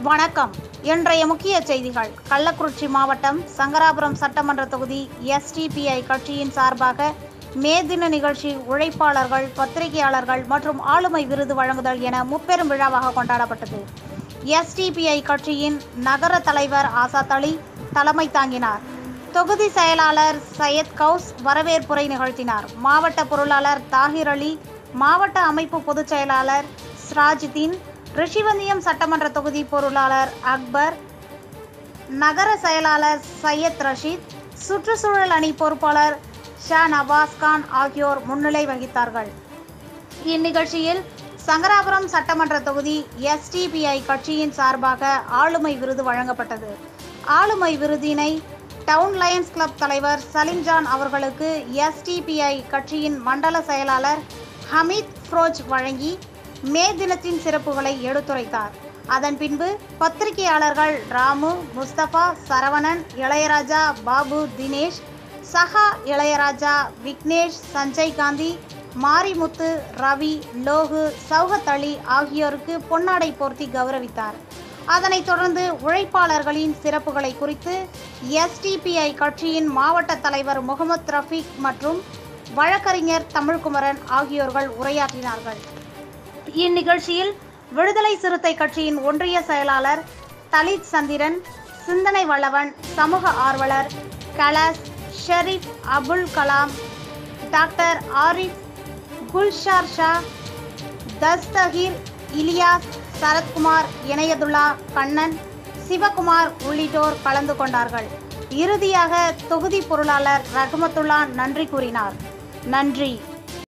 வணக்கம் இன்றைய முக்கிய செய்திகள் கள்ளக்குறிச்சி மாவட்டம் சங்கராபுரம் சட்டமன்ற தொகுதி எஸ்டிபிஐ கட்சியின் சார்பாக மே தின நிகழ்ச்சி உழைப்பாளர்கள் பத்திரிகையாளர்கள் மற்றும் ஆளுமை விருது வழங்குதல் என முப்பெரும் விழாவாக கொண்டாடப்பட்டது எஸ்டிபிஐ கட்சியின் நகர தலைவர் ஆசாத் அலி தலைமை தாங்கினார் தொகுதி செயலாளர் சையத் கவுஸ் வரவேற்புரை நிகழ்த்தினார் மாவட்ட பொருளாளர் தாகிர் அலி மாவட்ட அமைப்பு பொதுச் செயலாளர் ஸ்ராஜுதீன் ரிஷிவந்தியம் சட்டமன்ற தொகுதி பொருளாளர் அக்பர் நகர செயலாளர் சையத் ரஷீத் சுற்றுச்சூழல் அணி பொறுப்பாளர் ஷா நவாஸ் கான் ஆகியோர் முன்னிலை வகித்தார்கள் இந்நிகழ்ச்சியில் சங்கராபுரம் சட்டமன்ற தொகுதி எஸ்டிபிஐ கட்சியின் சார்பாக ஆளுமை விருது வழங்கப்பட்டது ஆளுமை விருதினை டவுன் லயன்ஸ் கிளப் தலைவர் சலீம் ஜான் அவர்களுக்கு எஸ்டிபிஐ கட்சியின் மண்டல செயலாளர் ஹமீத் ஃப்ரோஜ் வழங்கி மே தினத்தின் சிறப்புகளை எடுத்துரைத்தார் அதன் பின்பு பத்திரிகையாளர்கள் ராமு முஸ்தபா சரவணன் இளையராஜா பாபு தினேஷ் சஹா இளையராஜா விக்னேஷ் சஞ்சய் காந்தி மாரிமுத்து ரவி லோகு சௌகத் அலி ஆகியோருக்கு பொன்னாடை போர்த்தி கௌரவித்தார் அதனைத் தொடர்ந்து உழைப்பாளர்களின் சிறப்புகளை குறித்து எஸ்டிபிஐ கட்சியின் மாவட்ட தலைவர் முகமது ரஃபீக் மற்றும் வழக்கறிஞர் தமிழ்குமரன் ஆகியோர்கள் உரையாற்றினார்கள் இந்நிகழ்ச்சியில் விடுதலை சிறுத்தை கட்சியின் ஒன்றிய செயலாளர் தலித் சந்திரன் சிந்தனை வல்லவன் சமூக ஆர்வலர் கலாஸ் ஷெரீப் அபுல் கலாம் டாக்டர் ஆரிஃப் குல்ஷார் ஷா தஸ்தகீர் இலியாஸ் சரத்குமார் இணையதுல்லா கண்ணன் சிவகுமார் உள்ளிட்டோர் கலந்து கொண்டார்கள் இறுதியாக தொகுதி பொருளாளர் ரஹமத்துல்லா நன்றி கூறினார் நன்றி